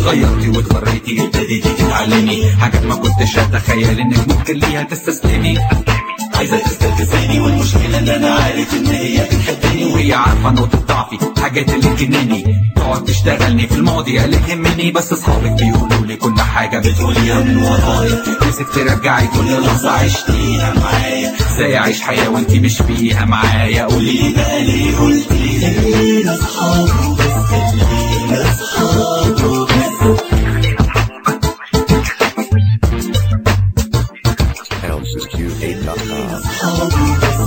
اتغيرتي واتغريتي ابتديتي تتعلمي حاجات ما كنتش اتخيل انك ممكن ليها تستسلمي عايزة تستفزني والمشكلة ان انا عارف ان هي بتحبني وهي عارفة نقطة ضعفي حاجات اللي تجنني تقعد تشتغلني في الماضي اللي تهمني بس اصحابك بيقولوا لي كل حاجة بتقوليها من ورايا نفسك ترجعي كل لحظة عشتيها معايا ازاي اعيش حياة وانتي مش فيها معايا قولي لي بقى ليه قلتي خلينا اصحاب بس خلينا اصحاب بس HouseQ8.com.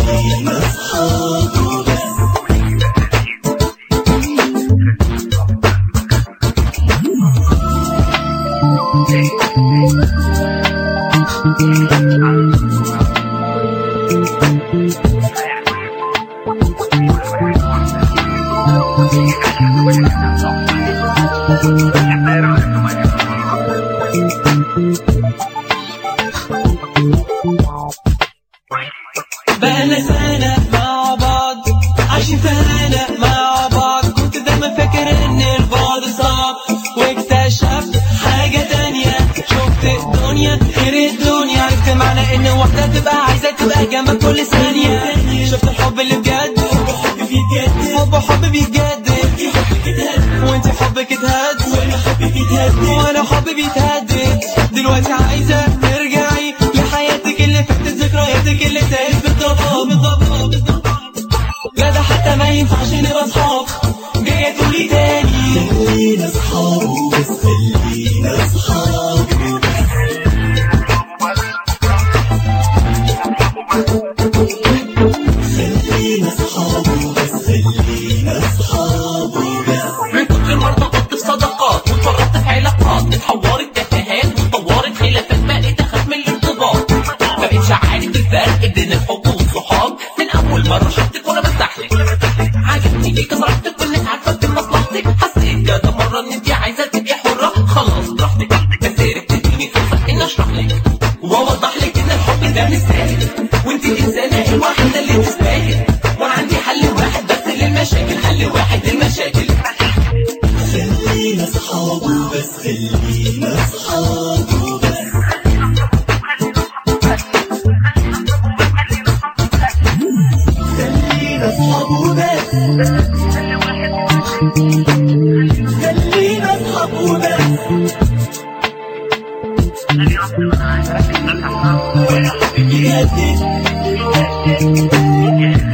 بقالنا سنة مع بعض عايشين في هنا مع بعض كنت دايما فاكر ان البعد صعب واكتشفت حاجة تانية شفت الدنيا غير الدنيا عرفت معنى ان واحدة تبقى عايزة تبقى جنبك كل ثانية شفت الحب اللي بجد حب بيتجدد حب حب بيتجدد وانت حبك اتهد وانا حبي بيتهدد وانا حبي بيتهدد دلوقتي عايزة ترجعي لحياتك اللي فاتت ذكرياتك اللي تاهت بالضبط بالضبط بالضبط لا ده حتى ما ينفعش نبقى اصحاب جاية تقولي تاني خلينا اصحاب بس خلينا اصحاب خلينا اصحاب بس خلينا اصحاب بس من كتر ما ارتبطت بصداقات واتفرجت في علاقات اتحورت تفاهات واتطورت خلافات بقيت اخاف من الارتباط مبقتش عارف الفرق بين الحب والصحاب من اول مره شفتك وانا بستحلك عجبني فيك صراحتك وانك عارفه في مصلحتك حسيت كذا مره ان انت عايزه تبقي حره خلاص براحتك بس عرفت تديني فرصه اني اشرح لك واوضح لك ان الحب ده مش سهل وانت الانسانه الوحيده اللي تستاهل وانا عندي حل واحد بس للمشاكل حل واحد للمشاكل خلينا اصحاب بس خلينا اصحاب بس خلينا اصحاب بس خلينا اصحاب بس بيهدد